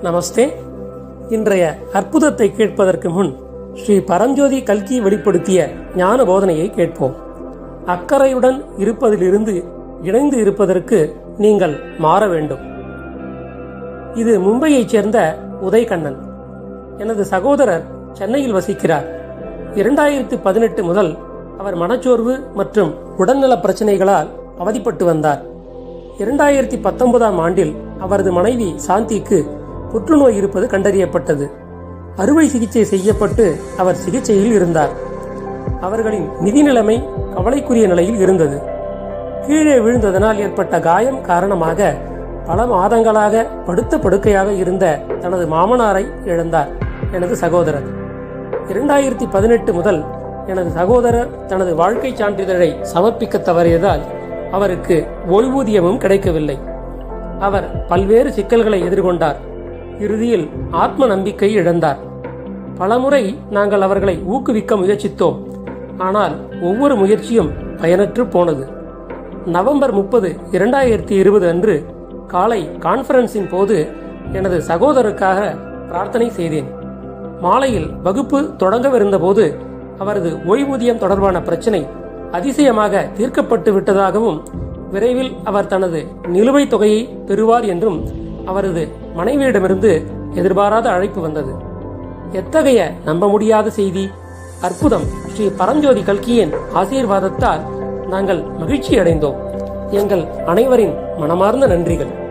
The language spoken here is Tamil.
நமஸ்தே இன்றைய அற்புதத்தை கேட்பதற்கு முன் ஸ்ரீ பரஞ்சோதி கல்கி வெளிப்படுத்திய ஞான போதனையை கேட்போம் அக்கறையுடன் இருப்பதிலிருந்து இணைந்து இருப்பதற்கு நீங்கள் மாற வேண்டும் இது மும்பையைச் சேர்ந்த உதயகண்ணன் எனது சகோதரர் சென்னையில் வசிக்கிறார் இரண்டாயிரத்தி பதினெட்டு முதல் அவர் மனச்சோர்வு மற்றும் உடல்நல பிரச்சனைகளால் அவதிப்பட்டு வந்தார் இரண்டாயிரத்தி பத்தொன்பதாம் ஆண்டில் அவரது மனைவி சாந்திக்கு புற்றுநோய் இருப்பது கண்டறியப்பட்டது அறுவை சிகிச்சை செய்யப்பட்டு அவர் சிகிச்சையில் இருந்தார் அவர்களின் நிதி நிலைமை கவலைக்குரிய நிலையில் இருந்தது கீழே விழுந்ததனால் ஏற்பட்ட காயம் காரணமாக பல மாதங்களாக படுத்த படுக்கையாக இருந்த தனது மாமனாரை இழந்தார் எனது சகோதரர் இரண்டாயிரத்தி பதினெட்டு முதல் எனது சகோதரர் தனது வாழ்க்கை சான்றிதழை சமர்ப்பிக்க தவறியதால் அவருக்கு ஓய்வூதியமும் கிடைக்கவில்லை அவர் பல்வேறு சிக்கல்களை எதிர்கொண்டார் இறுதியில் ஆத்ம நம்பிக்கை இழந்தார் பலமுறை நாங்கள் அவர்களை ஊக்குவிக்க முயற்சித்தோம் ஆனால் ஒவ்வொரு முயற்சியும் பயனற்று போனது நவம்பர் முப்பது இரண்டாயிரத்தி இருபது அன்று காலை கான்ஃபரன்ஸின் போது எனது சகோதரருக்காக பிரார்த்தனை செய்தேன் மாலையில் வகுப்பு தொடங்கவிருந்த போது அவரது ஓய்வூதியம் தொடர்பான பிரச்சனை அதிசயமாக தீர்க்கப்பட்டு விட்டதாகவும் விரைவில் அவர் தனது நிலுவைத் தொகையை பெறுவார் என்றும் அவரது மனைவியிடமிருந்து எதிர்பாராத அழைப்பு வந்தது எத்தகைய நம்ப முடியாத செய்தி அற்புதம் ஸ்ரீ பரஞ்சோதி கல்கியின் ஆசீர்வாதத்தால் நாங்கள் மகிழ்ச்சி அடைந்தோம் எங்கள் அனைவரின் மனமார்ந்த நன்றிகள்